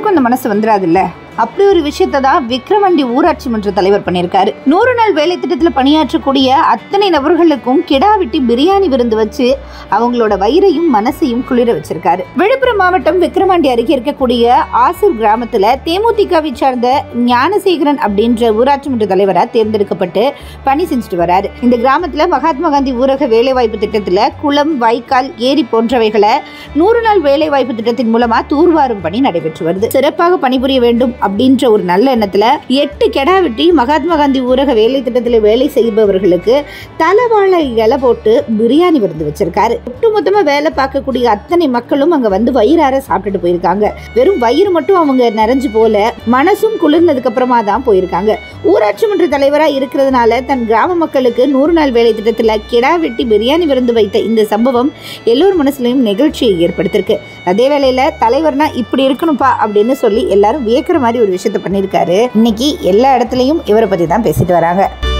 எல்லாருக்கும் அந்த மனசு வந்துடாதுல்ல அப்படி ஒரு விஷயத்தை தான் விக்ரமண்டி ஊராட்சி மன்ற தலைவர் பண்ணியிருக்காரு நூறு நாள் வேலை திட்டத்தில் பணியாற்றக்கூடிய அத்தனை நபர்களுக்கும் கிடா வெட்டி பிரியாணி விருந்து வச்சு அவங்களோட வயிறையும் மனசையும் குளிர வச்சிருக்காரு விழுப்புரம் மாவட்டம் விக்ரமண்டி அருகே இருக்கக்கூடிய ஆசூர் கிராமத்துல தேமுதிகவை சார்ந்த ஞானசேகரன் அப்படின்ற ஊராட்சி மன்ற தலைவராக தேர்ந்தெடுக்கப்பட்டு பணி செஞ்சுட்டு வராரு இந்த கிராமத்துல மகாத்மா காந்தி ஊரக வேலைவாய்ப்பு திட்டத்துல குளம் வாய்க்கால் ஏரி போன்றவைகளை நூறு நாள் வேலைவாய்ப்பு திட்டத்தின் மூலமா தூர்வாரும் பணி நடைபெற்று வருது சிறப்பாக பணிபுரிய வேண்டும் அப்படின்ற ஒரு நல்ல எண்ணத்துல எட்டு கெடா வெட்டி மகாத்மா காந்தி ஊரக வேலை திட்டத்தில் வேலை செய்பவர்களுக்கு தலைவாழை இலை போட்டு பிரியாணி விருந்து வச்சிருக்காரு ஒட்டுமொத்தமா வேலை பார்க்கக்கூடிய அத்தனை மக்களும் அங்க வந்து வயிறார சாப்பிட்டுட்டு போயிருக்காங்க வெறும் வயிறு மட்டும் அவங்க நிறைஞ்சு போல மனசும் குளிர்ந்ததுக்கு அப்புறமா தான் போயிருக்காங்க ஊராட்சி மன்ற தலைவரா இருக்கிறதுனால தன் கிராம மக்களுக்கு நூறு நாள் வேலை திட்டத்துல கிடா வெட்டி பிரியாணி விருந்து வைத்த இந்த சம்பவம் எல்லோர் மனசுலயும் நிகழ்ச்சியை ஏற்படுத்திருக்கு அதே வேளையில தலைவர்னா இப்படி இருக்கணும்ப்பா அப்படின்னு சொல்லி எல்லாரும் வியக்கிற மாதிரி ஒரு விஷயத்த பண்ணியிருக்காரு இன்னைக்கு எல்லா இடத்துலயும் இவரை பத்தி தான் பேசிட்டு வராங்க